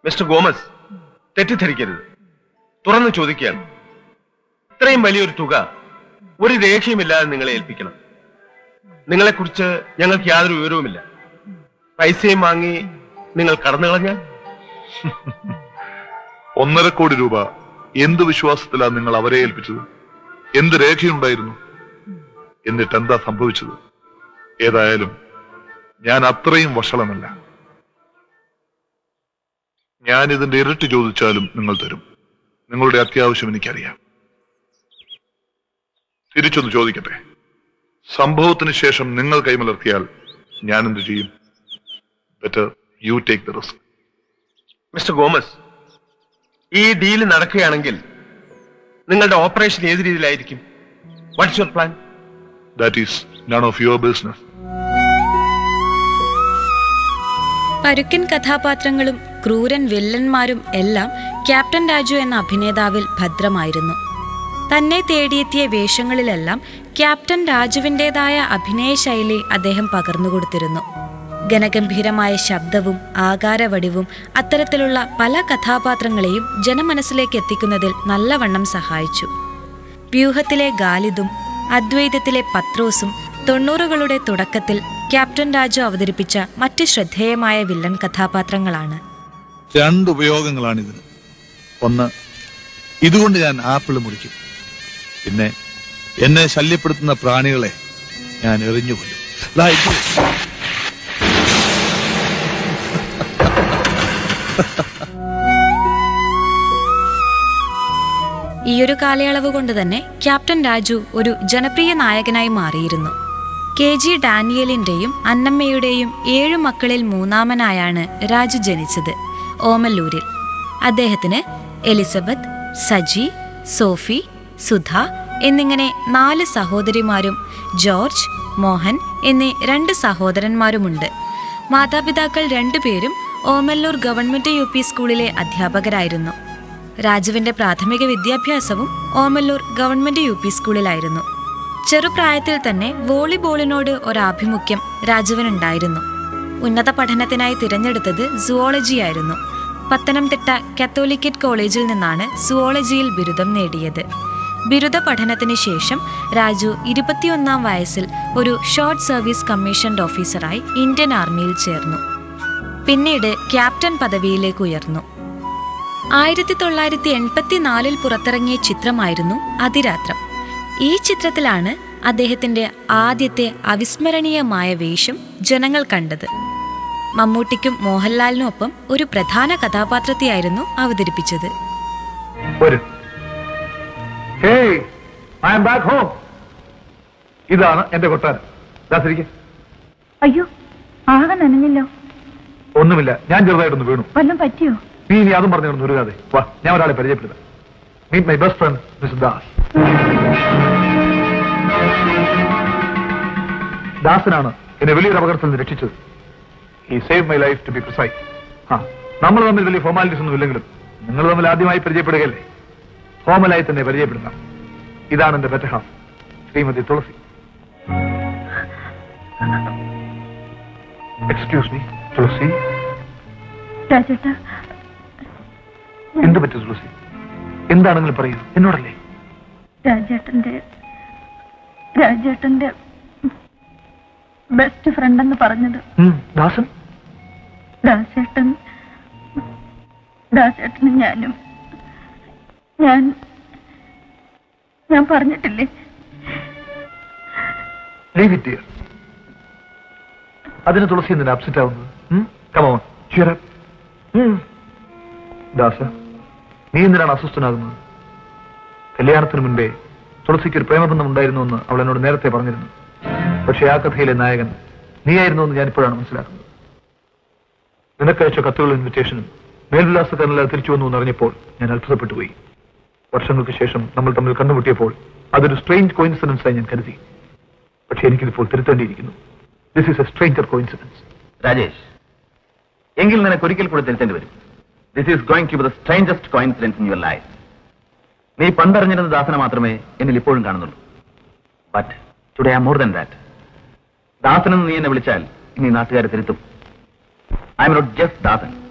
Mister Gomez തെറ്റിദ്ധരിക്കരുത് തുറന്നു ചോദിക്കുകയാണ് ഇത്രയും വലിയൊരു തുക ഒരു രേഖയുമില്ലാതെ നിങ്ങളെ ഏൽപ്പിക്കണം നിങ്ങളെക്കുറിച്ച് ഞങ്ങൾക്ക് യാതൊരു വിവരവുമില്ല പൈസയും വാങ്ങി നിങ്ങൾ കടന്നു കളഞ്ഞാൽ ഒന്നര കോടി രൂപ എന്ത് വിശ്വാസത്തിലാണ് നിങ്ങൾ അവരെ ഏൽപ്പിച്ചത് എന്ത് രേഖയുണ്ടായിരുന്നു എന്നിട്ട് എന്താ സംഭവിച്ചത് ഏതായാലും ഞാൻ അത്രയും വഷളമല്ല ഞാൻ ഇതിന്റെ ഇരട്ടി ചോദിച്ചാലും നിങ്ങൾ തരും നിങ്ങളുടെ അത്യാവശ്യം എനിക്കറിയാം തിരിച്ചൊന്ന് ചോദിക്കട്ടെ സംഭവത്തിന് ശേഷം നിങ്ങൾ കൈമലർത്തിയാൽ ഞാൻ എന്ത് ചെയ്യും better you take the risk mister Gomez ഈ ഡീല് നടക്കുകയാണെങ്കിൽ നിങ്ങളുടെ ഓപ്പറേഷൻ ഏത് രീതിയിലായിരിക്കും what's your plan that is none of your business പരുക്കൻ കഥാപാത്രങ്ങളും ക്രൂരൻ വില്ലന്മാരും എല്ലാം ക്യാപ്റ്റൻ രാജു എന്ന അഭിനേതാവിൽ ഭദ്രമായിരുന്നു തന്നെ തേടിയെത്തിയ വേഷങ്ങളിലെല്ലാം ക്യാപ്റ്റൻ രാജുവിൻ്റെതായ അഭിനയ ശൈലി അദ്ദേഹം പകർന്നുകൊടുത്തിരുന്നു ഗനഗംഭീരമായ ശബ്ദവും ആകാരവടിവും അത്തരത്തിലുള്ള പല കഥാപാത്രങ്ങളെയും ജനമനസ്സിലേക്ക് എത്തിക്കുന്നതിൽ നല്ലവണ്ണം സഹായിച്ചു വ്യൂഹത്തിലെ ഗാലിദും അദ്വൈതത്തിലെ പത്രോസും തൊണ്ണൂറുകളുടെ തുടക്കത്തിൽ ക്യാപ്റ്റൻ രാജു അവതരിപ്പിച്ച മറ്റ് ശ്രദ്ധേയമായ വില്ലൻ കഥാപാത്രങ്ങളാണ് രണ്ട് ഉപയോഗങ്ങളാണിതിന് ഒന്ന് ഇതുകൊണ്ട് ഞാൻ ആപ്പിൾ മുറിക്കും പിന്നെ എന്നെ ശല്യപ്പെടുത്തുന്ന പ്രാണികളെ ഞാൻ എറിഞ്ഞുകൊല്ലും ദാ ഇത്. ഈയൊരു കാലയളവ് കൊണ്ട് തന്നെ ക്യാപ്റ്റൻ രാജു ഒരു ജനപ്രിയ നായകനായി മാറിയിരുന്നു കെ ജി ഡാനിയലിന്റെയും അന്നമ്മയുടെയും ഏഴു മക്കളിൽ മൂന്നാമനായാണ് രാജു ജനിച്ചത് ഓമല്ലൂരിൽ അദ്ദേഹത്തിന് എലിസബത്ത് സജി സോഫി സുധ എന്നിങ്ങനെ നാല് സഹോദരിമാരും ജോർജ് മോഹൻ എന്നീ രണ്ട് സഹോദരന്മാരുമുണ്ട് മാതാപിതാക്കൾ രണ്ടുപേരും ഓമല്ലൂർ ഗവൺമെന്റ് യു പി സ്കൂളിലെ അധ്യാപകരായിരുന്നു രാജുവിന്റെ പ്രാഥമിക വിദ്യാഭ്യാസവും ഓമല്ലൂർ ഗവൺമെന്റ് യു പി സ്കൂളിലായിരുന്നു ചെറുപ്രായത്തിൽ തന്നെ വോളിബോളിനോട് ഒരാഭിമുഖ്യം രാജുവിനുണ്ടായിരുന്നു ഉന്നത പഠനത്തിനായി തിരഞ്ഞെടുത്തത് സുവോളജിയായിരുന്നു പത്തനംതിട്ട കത്തോലിക്കറ്റ് കോളേജിൽ നിന്നാണ് സുവോളജിയിൽ ബിരുദം നേടിയത് ബിരുദ പഠനത്തിന് ശേഷം രാജു ഇരുപത്തിയൊന്നാം വയസ്സിൽ ഒരു ഷോർട്ട് സർവീസ് കമ്മീഷൻഡ് ഓഫീസറായി ഇന്ത്യൻ ആർമിയിൽ ചേർന്നു പിന്നീട് ക്യാപ്റ്റൻ പദവിയിലേക്ക് ഉയർന്നു ആയിരത്തി തൊള്ളായിരത്തി എൺപത്തിനാലിൽ പുറത്തിറങ്ങിയ ചിത്രമായിരുന്നു അതിരാത്രം ഈ ചിത്രത്തിലാണ് അദ്ദേഹത്തിന്റെ ആദ്യത്തെ അവിസ്മരണീയമായ വേഷം ജനങ്ങൾ കണ്ടത് മമ്മൂട്ടിക്കും മോഹൻലാലിനുമൊപ്പം ഒരു പ്രധാന കഥാപാത്രത്തെയായിരുന്നു അവതരിപ്പിച്ചത് വരും hey I'm back home ഇതാണ് എന്റെ കൊട്ടാരം ദാസരിക്ക് അയ്യോ ആകെ നനഞ്ഞല്ലോ ഒന്നുമില്ല ഞാൻ ചെറുതായിട്ടൊന്ന് വീണു വല്ലതും പറ്റിയോ നീ ഇനി അതും പറഞ്ഞു കിടന്ന് ഒരുകാതെ വാ ഞാൻ ഒരാളെ പരിചയപ്പെടുത്താം meet my best friend mister Das ദാസനാണ് എന്നെ വലിയൊരു അപകടത്തിൽ നിന്ന് രക്ഷിച്ചത് ഈ save my life to be precise ആ നമ്മൾ തമ്മിൽ വലിയ ഫോർമാലിറ്റീസ് ഒന്നും ഇല്ലെങ്കിലും നിങ്ങൾ തമ്മിൽ ആദ്യമായി പരിചയപ്പെടുകയല്ലേ ഫോമലായി തന്നെ പരിചയപ്പെടുത്താം ഇതാണ് എന്റെ better half Shrimati Tulasi excuse me Tulasi രാജേട്ടാ എന്ത് പറ്റും തുളസി എന്താണെങ്കിലും പറയൂ എന്നോടല്ലേ രാജേട്ടന്റെ രാജേട്ടന്റെ ബെസ്റ്റ് ഫ്രണ്ട് എന്ന് പറഞ്ഞത് ഉം, ദാസൻ ദാസേട്ടൻ ദാസേട്ടനും ഞാനും ഞാൻ ഞാൻ പറഞ്ഞിട്ടില്ലേ ലീവ് ഇറ്റ് ഹിയർ അതിന് തുളസി എന്തിനാ അപ്സെറ്റ് ആവുന്നത് കമോൺ ദാസ നീ എന്തിനാണ് അസ്വസ്ഥനാകുന്നത് കല്യാണത്തിന് മുൻപേ തുളസിക്ക് ഒരു പ്രേമബന്ധം ഉണ്ടായിരുന്നു എന്ന് അവൾ എന്നോട് നേരത്തെ പറഞ്ഞിരുന്നു പക്ഷേ ആ കഥയിലെ നായകൻ നീയായിരുന്നു എന്ന് ഞാൻ ഇപ്പോഴാണ് മനസ്സിലാക്കുന്നത് നിനക്കയച്ച കത്തുകളും ഇൻവിറ്റേഷനും മേൽവിലാസക്കാരനല്ലാതെ തിരിച്ചു വന്നു എന്ന് അറിഞ്ഞപ്പോൾ ഞാൻ അത്ഭുതപ്പെട്ടു പോയി വർഷങ്ങൾക്ക് ശേഷം നമ്മൾ തമ്മിൽ കണ്ടുമുട്ടിയപ്പോൾ അതൊരു സ്ട്രെയിഞ്ച് കോയിൻസിഡൻസ് ആയി ഞാൻ കരുതി പക്ഷെ എനിക്കിതിപ്പോൾ തിരുത്തേണ്ടിയിരിക്കുന്നു this is a stranger coincidence Rajesh എങ്കിൽ നിനക്ക് ഒരിക്കൽ കൂടി തിരുത്തേണ്ടി വരും this is going to be the strangest coincidence in your life നീ പണ്ടറിഞ്ഞിരുന്ന ദാസനെ മാത്രമേ എന്നിൽ ഇപ്പോഴും കാണുന്നുള്ളൂ ബട്ട് ടുഡേ ആ മോർ ദൻ ദാറ്റ് ദാസനെന്ന് നീ എന്നെ വിളിച്ചാൽ ഇനി നാട്ടുകാരെ തിരുത്തും I'm not just Dasan